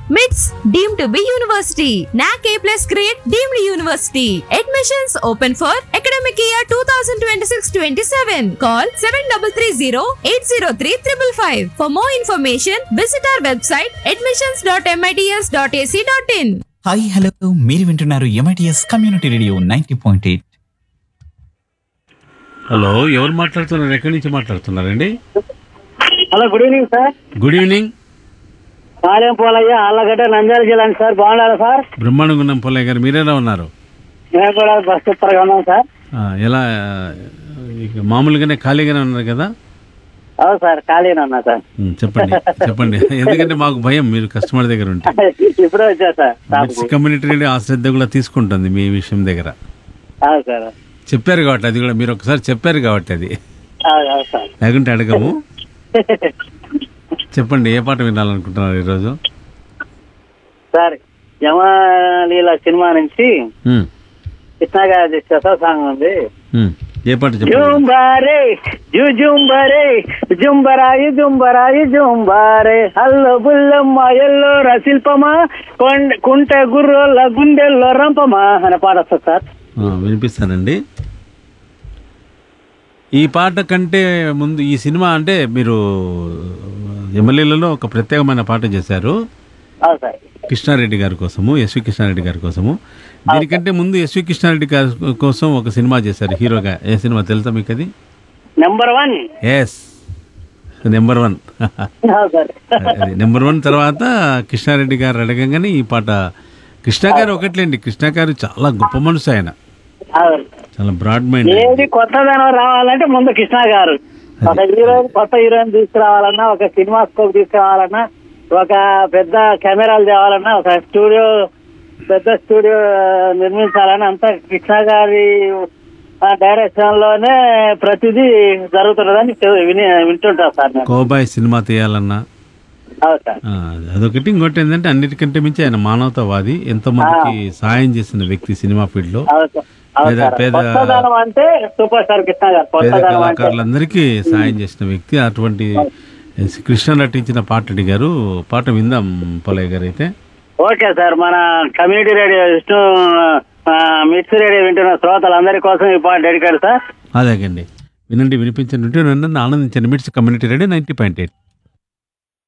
MITS deemed to be university. NAC A plus grade deemed university. Admissions open for academic year 2026-27. Call 7330-803-555. For more information, visit our website admissions.mits.ac.in. Hi hello మీరు వింటున్నారు MITS community radio ninety point eight hello ఎవరు మాట్లాడుతున్నారు ఎక్కడి నుంచి మాట్లాడుతున్నారండి hello good evening sir good evening Palem Polayya Allagadda Nandyal జిల్లా అండి sir బాగున్నారా సార్ బ్రహ్మాండగుండం పొల్లయ్య గారు మీరెలా ఉన్నారు మేము కూడా బస్ సూపర్గా ఉన్నాం సార్ ఆ, ఎలా ఇక మామూలుగానే ఖాళీగానే ఉన్నారు కదా అవును సార్ ఖాళీనే ఉన్నా సార్ ఉమ్, చెప్పండి చెప్పండి ఎందుకంటే మాకు భయం మీరు కస్టమర్ దగ్గర ఉంటే ఇప్పుడే వచ్చా సార్ మిర్చి కమ్యూనిటీ రేడియో ఆ శ్రద్ధ కూడా తీసుకుంటుంది మీ విషయం దగ్గర అవును సార్ చెప్పారు కాబట్టి అది కూడా మీరు ఒకసారి చెప్పారు కాబట్టి అది అవును అవును సార్ లేకుంటే అడగము చెప్పండి ఏ పాట వినాలనుకుంటున్నారు ఈరోజు సార్ యమలీల సినిమా నుంచి ఉమ్, కృష్ణ గారి శత సాంగ్ ఉంది ఉమ్, ఏ పాట చెప్పండి జుంబారే జు జుంబరే జుంబరాయి జుంబరాయి జుంబారే హల్లో బుల్లమ్మ ఎల్లో రశిల్పమా కొండ కుంట గుర్రోల గుండెల్లో రంపమా అనే పాట వస్తుంది సార్ ఆ, వినిపిస్తానండి ఈ పాట కంటే ముందు ఈ సినిమా అంటే మీరు ఎమ్మెల్యేలలో ఒక ప్రత్యేకమైన పాట చేశారు అవును సార్ కృష్ణారెడ్డి గారి కోసము ఎస్వి కృష్ణారెడ్డి గారి కోసము దీనికంటే ముందు ఎస్వి కృష్ణారెడ్డి గారి కోసం ఒక సినిమా చేశారు హీరోగా ఏ సినిమా తెలుసా మీకు అది number one yes number one అవును సార్ అది నెంబర్ వన్ తర్వాత కృష్ణారెడ్డి గారు అడగంగానే ఈ పాట కృష్ణ గారు ఒకట్లేండి కృష్ణ గారు చాలా గొప్ప మనసు ఆయన అవును చాలా బ్రాడ్ మైండ్ ఏది కొత్తదనం రావాలంటే ముందు కృష్ణ గారు ఒక హీరోయిన్ కొత్త హీరోయిన్ తీసుకురావాలన్నా ఒక సినిమా స్కోప్ తీసుకురావాలన్నా ఒక పెద్ద కెమెరాలు తేవాలన్నా ఒక స్టూడియో పెద్ద స్టూడియో నిర్మించాలన్నా అంతా కృష్ణ గారి డైరెక్షన్ లోనే ప్రతిదీ జరుగుతున్నదని చె- విని వింటుంటా సార్ నేను కోబాయ్ సినిమా తీయాలన్నా అవును సార్ ఆ, అదొకటి ఇంకోటి ఏంటంటే అన్నిటికంటే మించి ఆయన మానవతావాది ఎంతో మందికి సాయం చేసిన వ్యక్తి సినిమా ఫీల్డ్ లో అవును సార్ అవును పేద- సార్ పేద- కొత్తదనం అంటే సూపర్ స్టార్ కృష్ణ గారు పేద కొత్తదనం అంటే కళాకారులందరికీ సాయం చేసిన వ్యక్తి అటువంటి కృష్ణ నటించిన పాట అడిగారు పాట విందాం పొలయ్య గారు అయితే ఓకే సార్ మన కమ్యూనిటీ రేడియో విష్ణు ఆ, మిక్స్ రేడియో వింటున్న శ్రోతలందరి కోసం ఈ పాట డెడికేట్ సార్ అదేగండి వినండి వినిపించండి నన్ను ఆనందించండి MITS community radio ninety point eight